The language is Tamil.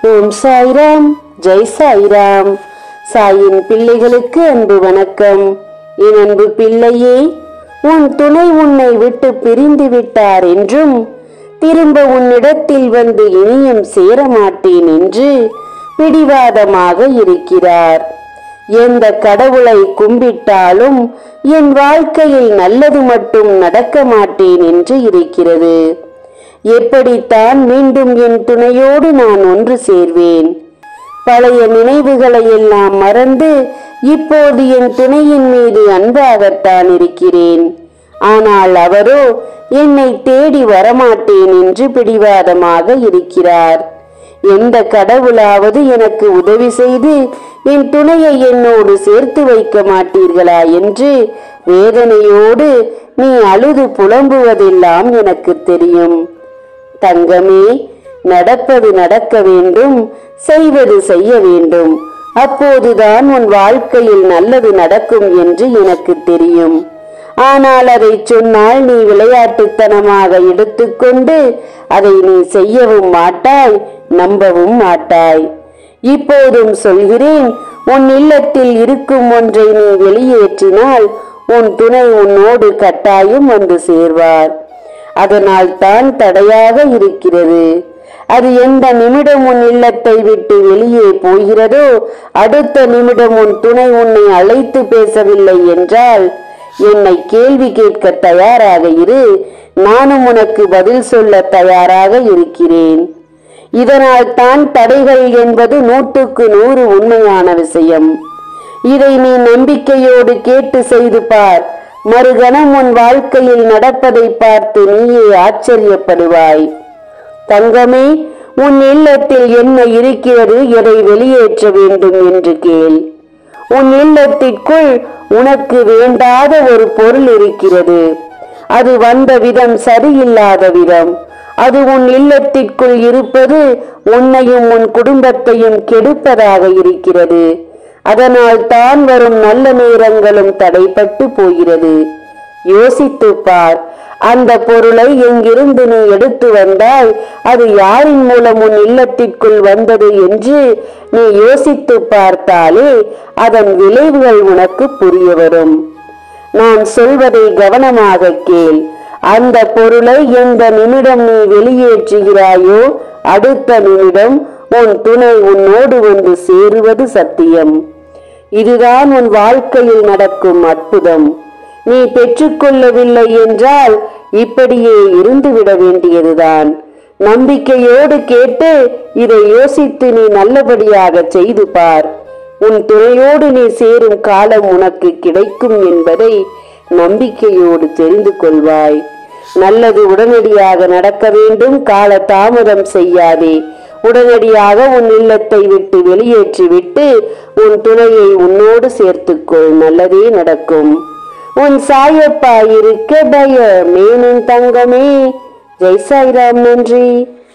ஓம் சாய்ராம் ஜெய் சாய்ராம் சாயின் பிள்ளைகளுக்கு அன்பு வணக்கம் என் அன்பு பிள்ளையே உன் துணை உன்னை விட்டு பிரிந்து விட்டார் என்றும் திரும்ப உன்னிடத்தில் வந்து இனியும் சேர மாட்டேன் என்று பிடிவாதமாக இருக்கிறார் எந்த கடவுளை கும்பிட்டாலும் என் வாழ்க்கையில் நல்லது மட்டும் நடக்க மாட்டேன் என்று இருக்கிறது எப்படித்தான் மீண்டும் என் துணையோடு நான் ஒன்று சேர்வேன் பழைய நினைவுகளை எல்லாம் மறந்து இப்போது என் துணையின் மீது அன்பாகத்தான் இருக்கிறேன் ஆனால் அவரோ என்னை தேடி வரமாட்டேன் என்று பிடிவாதமாக இருக்கிறார் எந்த கடவுளாவது எனக்கு உதவி செய்து என் துணையை என்னோடு சேர்த்து வைக்க மாட்டீர்களா என்று வேதனையோடு நீ அழுது புலம்புவதெல்லாம் எனக்கு தெரியும் தங்கமே நடப்பது நடக்க வேண்டும் செய்வது செய்ய வேண்டும் அப்போதுதான் உன் வாழ்க்கையில் நல்லது நடக்கும் என்று எனக்கு தெரியும் ஆனால் அதை சொன்னால் நீ விளையாட்டுத்தனமாக எடுத்துக்கொண்டு அதை நீ செய்யவும் மாட்டாய் நம்பவும் மாட்டாய் இப்போதும் சொல்கிறேன் உன் இல்லத்தில் இருக்கும் ஒன்றை நீ வெளியேற்றினால் உன் துணை உன்னோடு கட்டாயம் வந்து சேர்வார் அதனால் தான் தடையாக இருக்கிறது அது எந்த நிமிடம் உன் இல்லத்தை விட்டு வெளியே போகிறதோ அடுத்த நிமிடம் உன் துணை உன்னை அழைத்து பேசவில்லை என்றால் என்னை கேள்வி கேட்க தயாராக இரு நானும் உனக்கு பதில் சொல்ல தயாராக இருக்கிறேன் இதனால் தான் தடைகள் என்பது நூற்றுக்கு நூறு உண்மையான விஷயம் இதை நீ நம்பிக்கையோடு கேட்டு செய்து பார் மறுகணம் உன் வாழ்க்கையில் நடப்பதை பார்த்து நீயே ஆச்சரியப்படுவாய் தங்கமே உன் இல்லத்தில் என்ன இருக்கிறது எதை வெளியேற்ற வேண்டும் என்று கேள் உன் இல்லத்திற்குள் உனக்கு வேண்டாத ஒரு பொருள் இருக்கிறது அது வந்த விதம் சரியில்லாத விதம் அது உன் இல்லத்திற்குள் இருப்பது உன்னையும் உன் குடும்பத்தையும் கெடுப்பதாக இருக்கிறது அதனால் தான் வரும் நல்ல நேரங்களும் தடைப்பட்டு போகிறது யோசித்துப் பார் அந்த பொருளை எங்கிருந்து நீ எடுத்து வந்தால் அது யாரின் மூலம் உன் இல்லத்திற்குள் வந்தது என்று நீ யோசித்து பார்த்தாலே அதன் விளைவுகள் உனக்கு புரிய வரும் நான் சொல்வதை கவனமாக கேள் அந்த பொருளை எந்த நிமிடம் நீ வெளியேற்றுகிறாயோ அடுத்த நிமிடம் உன் துணை உன்னோடு வந்து சேருவது சத்தியம் இதுதான் உன் வாழ்க்கையில் நடக்கும் அற்புதம் நீ பெற்றுக்கொள்ளவில்லை என்றால் இப்படியே இருந்துவிட வேண்டியதுதான் நம்பிக்கையோடு கேட்டு இதை யோசித்து நீ நல்லபடியாக செய்து பார் உன் துணையோடு நீ சேரும் காலம் உனக்கு கிடைக்கும் என்பதை நம்பிக்கையோடு தெரிந்து கொள்வாய் நல்லது உடனடியாக நடக்க வேண்டும் கால தாமதம் செய்யாதே உடனடியாக உன் இல்லத்தை விட்டு வெளியேற்றி விட்டு உன் துணையை உன்னோடு சேர்த்துக்கொள் நல்லதே நடக்கும் உன் சாயப்பா இருக்க பய மேனின் தங்கமே ஜெய் சாய்ராம் நன்றி